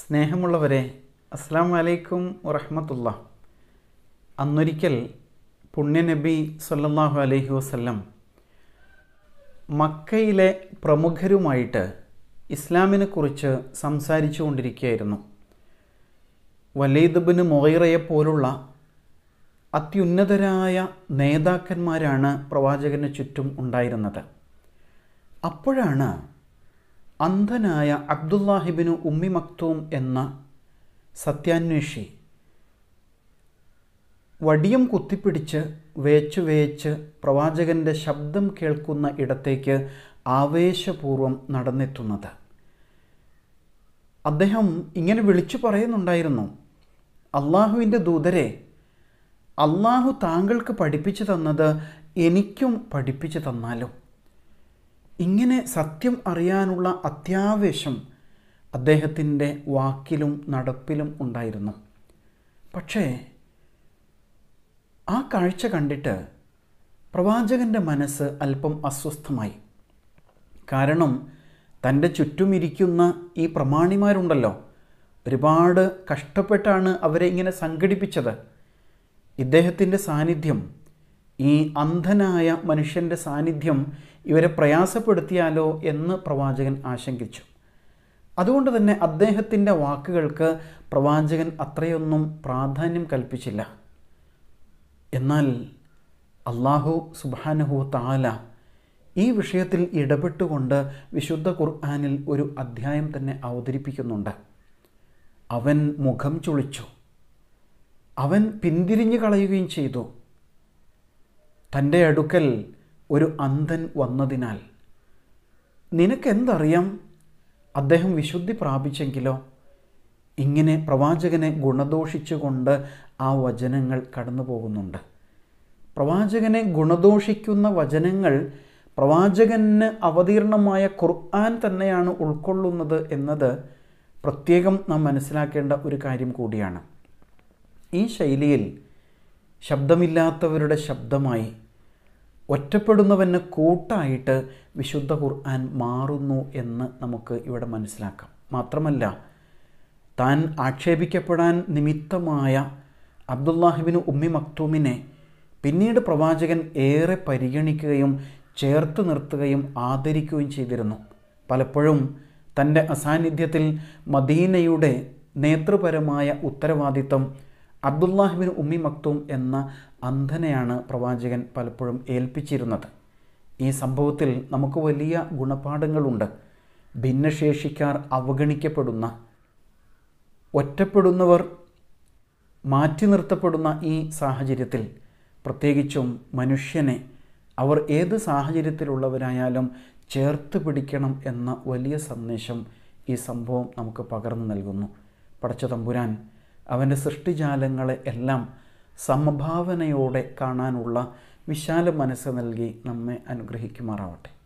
സ്നേഹമുള്ളവരെ അസ്സാം വലൈക്കും വറഹമത്തുള്ള അന്നൊരിക്കൽ പുണ്യനബി സല്ലല്ലാഹു അലൈഹി വസല്ലം മക്കയിലെ പ്രമുഖരുമായിട്ട് ഇസ്ലാമിനെ കുറിച്ച് സംസാരിച്ചു കൊണ്ടിരിക്കുകയായിരുന്നു വലീദബിന് മൊഹൈറയെ പോലുള്ള അത്യുന്നതരായ നേതാക്കന്മാരാണ് പ്രവാചകന് ചുറ്റും ഉണ്ടായിരുന്നത് അപ്പോഴാണ് അന്ധനായ അബ്ദുല്ലാഹിബിനു ഉമ്മി മക്തൂം എന്ന സത്യാന്വേഷി വടിയം കുത്തിപ്പിടിച്ച് വേച്ചു വേച്ച് പ്രവാചകൻ്റെ ശബ്ദം കേൾക്കുന്ന ഇടത്തേക്ക് ആവേശപൂർവം നടന്നെത്തുന്നത് അദ്ദേഹം ഇങ്ങനെ വിളിച്ചു പറയുന്നുണ്ടായിരുന്നു അള്ളാഹുവിൻ്റെ ദൂതരെ അള്ളാഹു താങ്കൾക്ക് പഠിപ്പിച്ചു തന്നത് എനിക്കും പഠിപ്പിച്ചു തന്നാലും ഇങ്ങനെ സത്യം അറിയാനുള്ള അത്യാവേശം അദ്ദേഹത്തിൻ്റെ വാക്കിലും നടപ്പിലും ഉണ്ടായിരുന്നു പക്ഷേ ആ കാഴ്ച കണ്ടിട്ട് പ്രവാചകൻ്റെ മനസ്സ് അല്പം അസ്വസ്ഥമായി കാരണം തൻ്റെ ചുറ്റുമിരിക്കുന്ന ഈ പ്രമാണിമാരുണ്ടല്ലോ ഒരുപാട് കഷ്ടപ്പെട്ടാണ് അവരെ ഇങ്ങനെ സംഘടിപ്പിച്ചത് ഇദ്ദേഹത്തിൻ്റെ സാന്നിധ്യം ഈ അന്ധനായ മനുഷ്യൻ്റെ സാന്നിധ്യം ഇവരെ പ്രയാസപ്പെടുത്തിയാലോ എന്ന് പ്രവാചകൻ ആശങ്കിച്ചു അതുകൊണ്ട് തന്നെ അദ്ദേഹത്തിൻ്റെ വാക്കുകൾക്ക് പ്രവാചകൻ അത്രയൊന്നും പ്രാധാന്യം കൽപ്പിച്ചില്ല എന്നാൽ അള്ളാഹു സുബാനഹു താല ഈ വിഷയത്തിൽ ഇടപെട്ടുകൊണ്ട് വിശുദ്ധ ഖുർആാനിൽ ഒരു അധ്യായം തന്നെ അവതരിപ്പിക്കുന്നുണ്ട് അവൻ മുഖം ചുളിച്ചു അവൻ പിന്തിരിഞ്ഞു കളയുകയും ചെയ്തു തൻ്റെ അടുക്കൽ ഒരു അന്ധൻ വന്നതിനാൽ നിനക്കെന്തറിയാം അദ്ദേഹം വിശുദ്ധി പ്രാപിച്ചെങ്കിലോ ഇങ്ങനെ പ്രവാചകനെ ഗുണദോഷിച്ചുകൊണ്ട് ആ വചനങ്ങൾ കടന്നു പോകുന്നുണ്ട് പ്രവാചകനെ ഗുണദോഷിക്കുന്ന വചനങ്ങൾ പ്രവാചകന് അവതീർണമായ ഖുർആൻ തന്നെയാണ് ഉൾക്കൊള്ളുന്നത് എന്നത് പ്രത്യേകം നാം മനസ്സിലാക്കേണ്ട ഒരു കാര്യം കൂടിയാണ് ഈ ശൈലിയിൽ ശബ്ദമില്ലാത്തവരുടെ ശബ്ദമായി ഒറ്റപ്പെടുന്നവന് കൂട്ടായിട്ട് വിശുദ്ധ ഖുർആൻ മാറുന്നു എന്ന് നമുക്ക് ഇവിടെ മനസ്സിലാക്കാം മാത്രമല്ല താൻ ആക്ഷേപിക്കപ്പെടാൻ നിമിത്തമായ അബ്ദുല്ലാഹിബിന് ഉമ്മി മക്തൂമിനെ പിന്നീട് പ്രവാചകൻ ഏറെ പരിഗണിക്കുകയും ചേർത്ത് നിർത്തുകയും ആദരിക്കുകയും ചെയ്തിരുന്നു പലപ്പോഴും തൻ്റെ അസാന്നിധ്യത്തിൽ മദീനയുടെ നേതൃപരമായ ഉത്തരവാദിത്വം അബ്ദുല്ലാഹിബിൻ ഉമ്മി മക്തൂം എന്ന അന്ധനെയാണ് പ്രവാചകൻ പലപ്പോഴും ഏൽപ്പിച്ചിരുന്നത് ഈ സംഭവത്തിൽ നമുക്ക് വലിയ ഗുണപാഠങ്ങളുണ്ട് ഭിന്നശേഷിക്കാർ അവഗണിക്കപ്പെടുന്ന ഒറ്റപ്പെടുന്നവർ മാറ്റി നിർത്തപ്പെടുന്ന ഈ സാഹചര്യത്തിൽ പ്രത്യേകിച്ചും മനുഷ്യനെ അവർ ഏത് സാഹചര്യത്തിലുള്ളവരായാലും ചേർത്ത് പിടിക്കണം എന്ന വലിയ സന്ദേശം ഈ സംഭവം നമുക്ക് പകർന്നു നൽകുന്നു പടച്ച തമ്പുരാൻ അവൻ്റെ സൃഷ്ടിജാലങ്ങളെ എല്ലാം സമഭാവനയോടെ കാണാനുള്ള വിശാല മനസ്സ് നൽകി നമ്മെ അനുഗ്രഹിക്കുമാറാവട്ടെ